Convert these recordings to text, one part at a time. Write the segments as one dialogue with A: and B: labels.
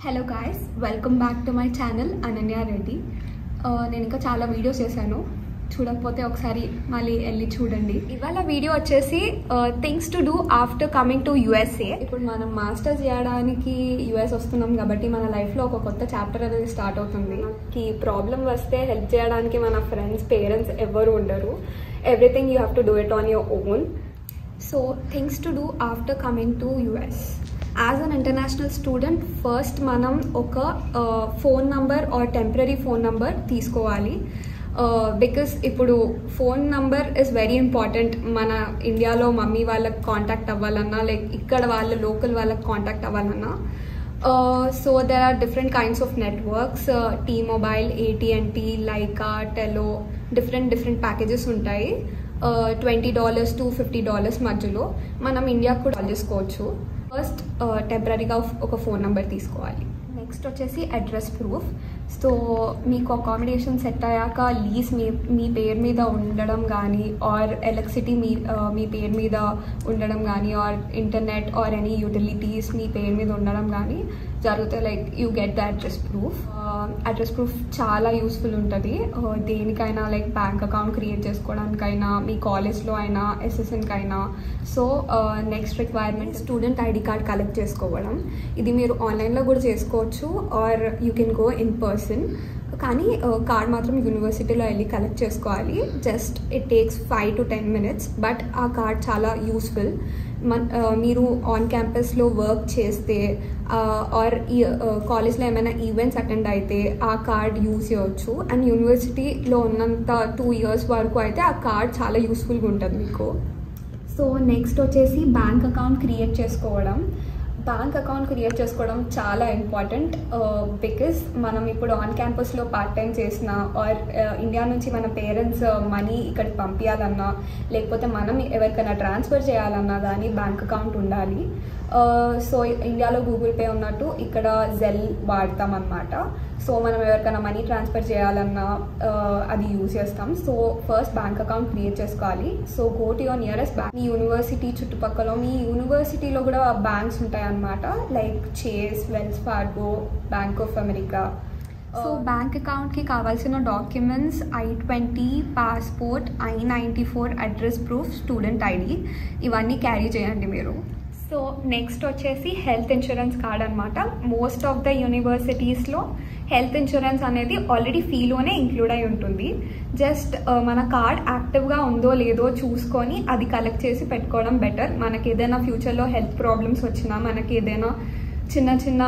A: hello guys welcome back to my channel Ananya Reddy Uh, నేను ఇంకా చాలా వీడియోస్ చేశాను చూడకపోతే ఒకసారి మళ్ళీ వెళ్ళి చూడండి ఇవాళ వీడియో వచ్చేసి things to do after coming to USA ఇప్పుడు మనం మాస్టర్స్ చేయడానికి యుఎస్ వస్తున్నాం కాబట్టి మన లైఫ్లో ఒక కొత్త చాప్టర్ అనేది స్టార్ట్ అవుతుంది ఈ ప్రాబ్లం వస్తే హెల్ప్ చేయడానికి మన ఫ్రెండ్స్ పేరెంట్స్ ఎవరు ఉండరు everything you have to do it on your own so things to do after coming to US as an international student first మనం ఒక phone number or temporary phone number తీసుకోవాలి because ఇప్పుడు phone number is very important మన ఇండియాలో mummy వాళ్ళకి contact అవ్వాలన్నా like ఇక్కడ వాళ్ళ లోకల్ వాళ్ళకి కాంటాక్ట్ అవ్వాలన్నా so there are different kinds of networks T mobile ఏటీఎన్టీ Lyca Tello different different packages ఉంటాయి twenty dollars to fifty dollars మధ్యలో మనం ఇండియాకు కూడా కాల్ చేసుకోవచ్చు ఫస్ట్ టెంపరీగా ఒక ఫోన్ నెంబర్ తీసుకోవాలి నెక్స్ట్ వచ్చేసి అడ్రస్ ప్రూఫ్ సో మీకు అకామిడేషన్ సెట్ అయ్యాక లీజ్ మీ మీ పేరు మీద ఉండడం కానీ ఆర్ ఎలక్ట్రిసిటీ మీ మీ పేరు మీద ఉండడం కానీ or internet or any utilities మీ పేరు మీద ఉండడం కానీ జరుగుతాయి like you get the address proof address proof చాలా యూస్ఫుల్ ఉంటుంది దేనికైనా లైక్ బ్యాంక్ అకౌంట్ క్రియేట్ చేసుకోవడానికైనా మీ కాలేజ్లో అయినా ఎస్ఎస్ఎన్కి అయినా so next requirement student ID card collect చేసుకోవడం ఇది మీరు ఆన్లైన్లో కూడా చేసుకోవచ్చు or you can go in person కానీ కార్డ్ మాత్రం యూనివర్సిటీలో వెళ్ళి కలెక్ట్ చేసుకోవాలి just it takes five to ten minutes but ఆ కార్డ్ చాలా యూస్ఫుల్ మన మీరు ఆన్ క్యాంపస్లో వర్క్ చేస్తే ఆర్ కాలేజ్లో ఏమైనా ఈవెంట్స్ అటెండ్ అయితే ఆ కార్డ్ యూజ్ చేయవచ్చు అండ్ యూనివర్సిటీలో ఉన్నంత టూ ఇయర్స్ వరకు అయితే ఆ కార్డ్ చాలా యూస్ఫుల్గా ఉంటుంది మీకు సో నెక్స్ట్ వచ్చేసి బ్యాంక్ అకౌంట్ క్రియేట్ చేసుకోవడం బ్యాంక్ అకౌంట్ క్రియేట్ చేసుకోవడం చాలా ఇంపార్టెంట్ బికాస్ మనం ఇప్పుడు ఆన్ క్యాంపస్లో పార్ట్ టైం చేసిన ఆర్ ఇండియా నుంచి మన పేరెంట్స్ మనీ ఇక్కడికి పంపించాలన్నా లేకపోతే మనం ఎవరికైనా ట్రాన్స్ఫర్ చేయాలన్నా కానీ బ్యాంక్ అకౌంట్ ఉండాలి సో ఇండియాలో గూగుల్ పే ఉన్నట్టు ఇక్కడ జెల్ వాడతాం అనమాట సో మనం ఎవరికైనా మనీ ట్రాన్స్ఫర్ చేయాలన్నా అది యూజ్ చేస్తాం so first bank account create చేసుకోవాలి so go to your nearest bank మీ యూనివర్సిటీ చుట్టుపక్కల మీ యూనివర్సిటీలో కూడా బ్యాంక్స్ ఉంటాయి అన్నమాట like Chase Wells Fargo Bank of America so bank అకౌంట్కి కావాల్సిన documents I twenty passport I ninety four address proof student ID ఇవన్నీ క్యారీ చేయండి మీరు సో నెక్స్ట్ వచ్చేసి హెల్త్ ఇన్సూరెన్స్ కార్డ్ అనమాట మోస్ట్ ఆఫ్ ద యూనివర్సిటీస్లో హెల్త్ ఇన్సూరెన్స్ అనేది already ఫీలోనే ఇంక్లూడ్ అయి ఉంటుంది జస్ట్ మన కార్డ్ యాక్టివ్గా ఉందో లేదో చూసుకొని అది కలెక్ట్ చేసి పెట్టుకోవడం బెటర్ మనకి ఏదైనా ఫ్యూచర్లో హెల్త్ ప్రాబ్లమ్స్ వచ్చినా మనకి ఏదైనా చిన్న చిన్న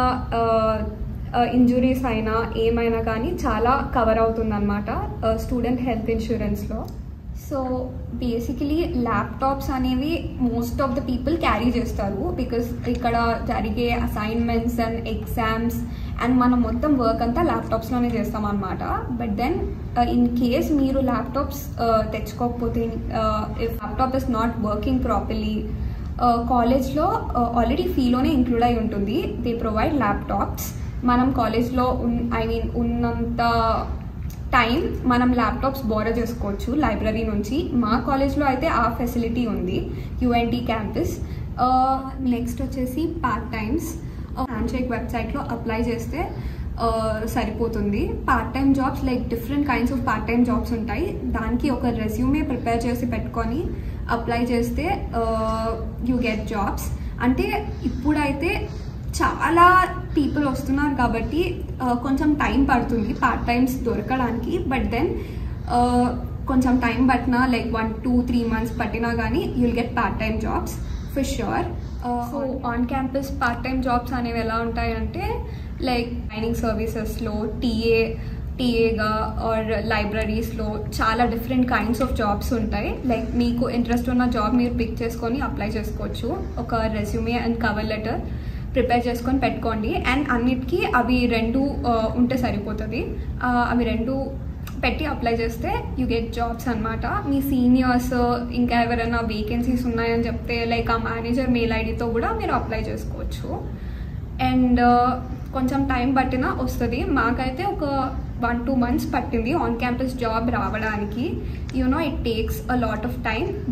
A: ఇంజురీస్ అయినా ఏమైనా కానీ చాలా కవర్ అవుతుంది అనమాట స్టూడెంట్ హెల్త్ ఇన్సూరెన్స్లో సో బేసికలీ ల్యాప్టాప్స్ అనేవి most of the people carry చేస్తారు బికాస్ ఇక్కడ జరిగే అసైన్మెంట్స్ అండ్ ఎగ్జామ్స్ అండ్ మనం మొత్తం వర్క్ అంతా ల్యాప్టాప్స్లోనే చేస్తాం అనమాట బట్ దెన్ ఇన్ కేస్ మీరు ల్యాప్టాప్స్ తెచ్చుకోకపోతే if laptop is not working properly కాలేజ్లో ఆల్రెడీ ఫీలోనే ఇంక్లూడ్ అయి ఉంటుంది దే ప్రొవైడ్ ల్యాప్టాప్స్ మనం కాలేజ్లో ఉన్ ఐ మీన్ ఉన్నంత టైం మనం ల్యాప్టాప్స్ బోరో చేసుకోవచ్చు లైబ్రరీ నుంచి మా కాలేజ్లో అయితే ఆ ఫెసిలిటీ ఉంది యూఎన్టీ క్యాంపస్ నెక్స్ట్ వచ్చేసి పార్ట్ టైమ్స్ హ్యాండ్షేక్ వెబ్సైట్లో అప్లై చేస్తే సరిపోతుంది part time jobs like different kinds of part time jobs ఉంటాయి దానికి ఒక రెజ్యూమే ప్రిపేర్ చేసి పెట్టుకొని అప్లై చేస్తే యూ గెట్ జాబ్స్ అంటే ఇప్పుడైతే చాలా పీపుల్ వస్తున్నారు కాబట్టి కొంచెం టైం పడుతుంది పార్ట్ టైమ్స్ దొరకడానికి బట్ దెన్ కొంచెం టైం పట్టినా like one two three months పట్టినా కానీ you'll get part time jobs for sure so on campus part time jobs అనేవి ఎలా ఉంటాయంటే లైక్ ట్రైనింగ్ సర్వీసెస్లో టీఏ టీఏగా ఆర్ లైబ్రరీస్లో చాలా డిఫరెంట్ కైండ్స్ ఆఫ్ జాబ్స్ ఉంటాయి లైక్ మీకు ఇంట్రెస్ట్ ఉన్న జాబ్ మీరు పిక్ చేసుకొని అప్లై చేసుకోవచ్చు ఒక resume and cover letter prepare చేసుకొని పెట్టుకోండి అండ్ అన్నిటికీ అవి రెండు ఉంటే సరిపోతుంది అవి రెండు పెట్టి అప్లై చేస్తే యూ గెట్ జాబ్స్ అనమాట మీ సీనియర్స్ ఇంకా ఎవరైనా వేకెన్సీస్ ఉన్నాయని చెప్తే లైక్ ఆ మేనేజర్ మెయిల్ ఐడితో కూడా మీరు అప్లై చేసుకోవచ్చు అండ్ కొంచెం టైం పట్టినా వస్తుంది మాకైతే ఒక వన్ టూ మంత్స్ పట్టింది ఆన్ క్యాంపస్ జాబ్ రావడానికి you know it takes a lot of time but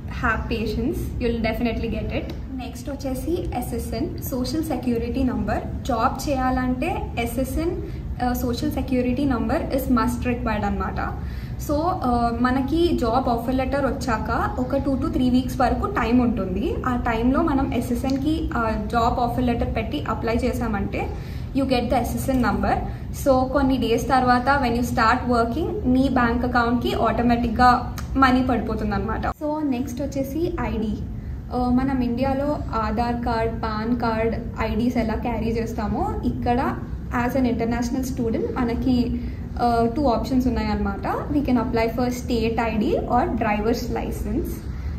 A: have patience you'll definitely get it next వచ్చేసి SSN social security number job చేయాలంటే SSN social security number is must required అనమాట so మనకి job offer letter వచ్చాక ఒక two to three weeks వరకు time ఉంటుంది ఆ టైంలో మనం ఎస్ఎస్ఎన్కి జాబ్ ఆఫర్ లెటర్ పెట్టి అప్లై చేసామంటే you get the SSN number so కొన్ని డేస్ తర్వాత వెన్ యూ స్టార్ట్ వర్కింగ్ మీ బ్యాంక్ అకౌంట్కి ఆటోమేటిక్గా మనీ పడిపోతుంది అనమాట సో నెక్స్ట్ వచ్చేసి ఐడి మనం ఇండియాలో Aadhaar card PAN card IDs ఎలా క్యారీ చేస్తామో ఇక్కడ యాజ్ అన్ ఇంటర్నేషనల్ స్టూడెంట్ మనకి టూ ఆప్షన్స్ ఉన్నాయన్నమాట we can apply for state ID or drivers license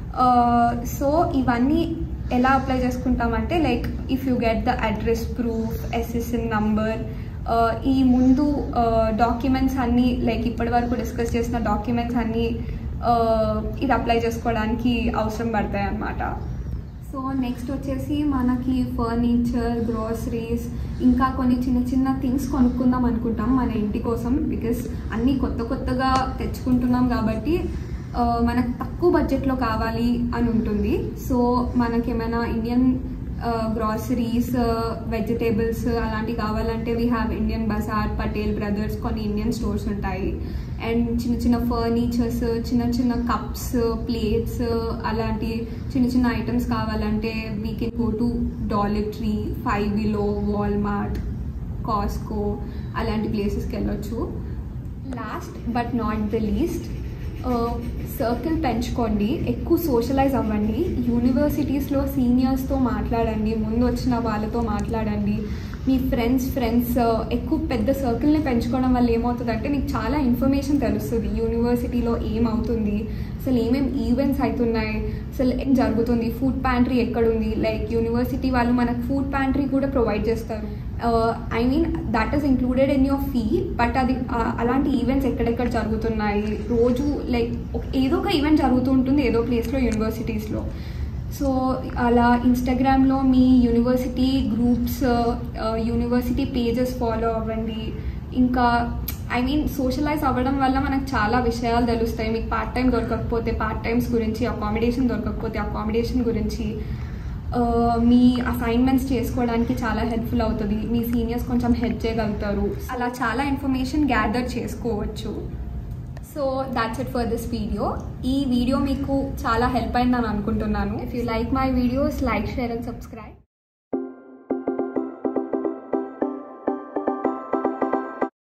A: so ఇవన్నీ ఎలా అప్లై చేసుకుంటామంటే like if you get the address proof SSN number ఈ ముందు డాక్యుమెంట్స్ అన్నీ లైక్ ఇప్పటి వరకు డిస్కస్ చేసిన డాక్యుమెంట్స్ అన్నీ ఇది అప్లై చేసుకోవడానికి అవసరం పడతాయి అన్నమాట సో నెక్స్ట్ వచ్చేసి మనకి ఫర్నిచర్ గ్రోసరీస్ ఇంకా కొన్ని చిన్న చిన్న థింగ్స్ కొనుక్కుందాం అనుకుంటాం మన ఇంటి కోసం బికాస్ అన్నీ కొత్త కొత్తగా తెచ్చుకుంటున్నాం కాబట్టి మనకు తక్కువ బడ్జెట్లో కావాలి అని ఉంటుంది సో మనకి ఏమైనా ఇండియన్ గ్రాసరీస్ వెజిటేబుల్స్ అలాంటివి కావాలంటే we have Indian Bazaar Patel Brothers కొన్ని ఇండియన్ స్టోర్స్ ఉంటాయి అండ్ చిన్న చిన్న ఫర్నిచర్స్ చిన్న చిన్న కప్స్ ప్లేట్స్ అలాంటి చిన్న చిన్న ఐటమ్స్ కావాలంటే we can go to Dollar Tree Five Below Walmart Costco అలాంటి ప్లేసెస్కి వెళ్ళొచ్చు last but not the least circle పెంచుకోండి ఎక్కువ సోషలైజ్ అవ్వండి యూనివర్సిటీస్లో సీనియర్స్తో మాట్లాడండి ముందు వచ్చిన వాళ్ళతో మాట్లాడండి మీ ఫ్రెండ్స్ ఫ్రెండ్స్ ఎక్కువ పెద్ద సర్కిల్ని పెంచుకోవడం వల్ల ఏమవుతుందంటే నీకు చాలా ఇన్ఫర్మేషన్ తెలుస్తుంది యూనివర్సిటీలో ఏమవుతుంది అసలు ఏమేమి ఈవెంట్స్ అవుతున్నాయి అసలు ఏం జరుగుతుంది ఫుడ్ ప్యాంట్రీ ఎక్కడుంది లైక్ యూనివర్సిటీ వాళ్ళు మనకు ఫుడ్ ప్యాంట్రీ కూడా ప్రొవైడ్ చేస్తారు I mean that is included in your fee but అది అలాంటి ఈవెంట్స్ ఎక్కడెక్కడ జరుగుతున్నాయి రోజు లైక్ ఏదో ఒక ఈవెంట్ జరుగుతూ ఉంటుంది ఏదో ప్లేస్లో యూనివర్సిటీస్లో సో అలా ఇన్స్టాగ్రామ్లో మీ university groups university pages follow అవ్వండి ఇంకా ఐ మీన్ సోషలైజ్ అవ్వడం వల్ల మనకు చాలా విషయాలు తెలుస్తాయి మీకు పార్ట్ టైం దొరకకపోతే పార్ట్ టైమ్స్ గురించి అకామిడేషన్ దొరకకపోతే అకామిడేషన్ గురించి మీ అసైన్మెంట్స్ చేసుకోవడానికి చాలా హెల్ప్ఫుల్ అవుతుంది మీ సీనియర్స్ కొంచెం హెల్ప్ చేయగలుగుతారు అలా చాలా ఇన్ఫర్మేషన్ గ్యాదర్ చేసుకోవచ్చు so that's it for this video ఈ వీడియో మీకు చాలా హెల్ప్ అయిందని అనుకుంటున్నాను if you like my videos like share and subscribe